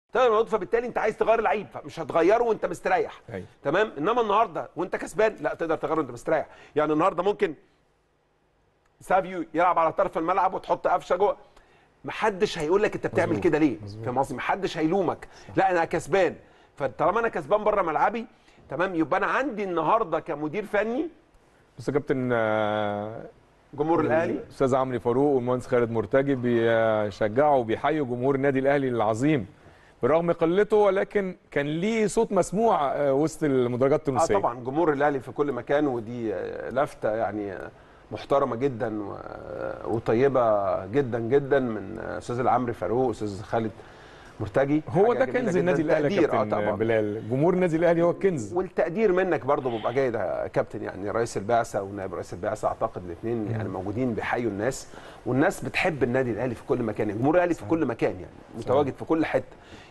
تقدر مضغوط فبالتالي انت عايز تغير لعيب فمش هتغيره وانت مستريح أيوة. تمام انما النهارده وانت كسبان لا تقدر تغيره وانت مستريح يعني النهارده ممكن سافيو يلعب على طرف الملعب وتحط قفشه جوه محدش هيقول لك انت بتعمل مظبوط. كده ليه مظبوط. فاهم قصدي محدش هيلومك لا انا كسبان فطالما انا كسبان بره ملعبي تمام يبقى انا عندي النهارده كمدير فني بص يا كابتن آه، جمهور الاهلي الاستاذ عمرو فاروق والمهندس خالد مرتجي بيشجعوا وبيحيوا جمهور النادي الاهلي العظيم برغم قلته ولكن كان ليه صوت مسموع آه، وسط المدرجات اه التونسيه طبعا جمهور الاهلي في كل مكان ودي آه، لفته يعني آه، محترمه جدا و- وطيبه جدا جدا من آه، استاذ العمري فاروق استاذ خالد مرتجي هو حاجة ده جميلة كنز جداً. النادي الاهلي يا تقدير، اه كابتن طبعا بلال جمهور النادي الاهلي هو الكنز والتقدير منك برضه بيبقى جيد يا كابتن يعني رئيس البعثه ونائب رئيس البعثه اعتقد الاثنين يعني موجودين بيحيوا الناس والناس بتحب النادي الاهلي في كل مكان يعني جمهور الاهلي في كل مكان يعني متواجد في كل حته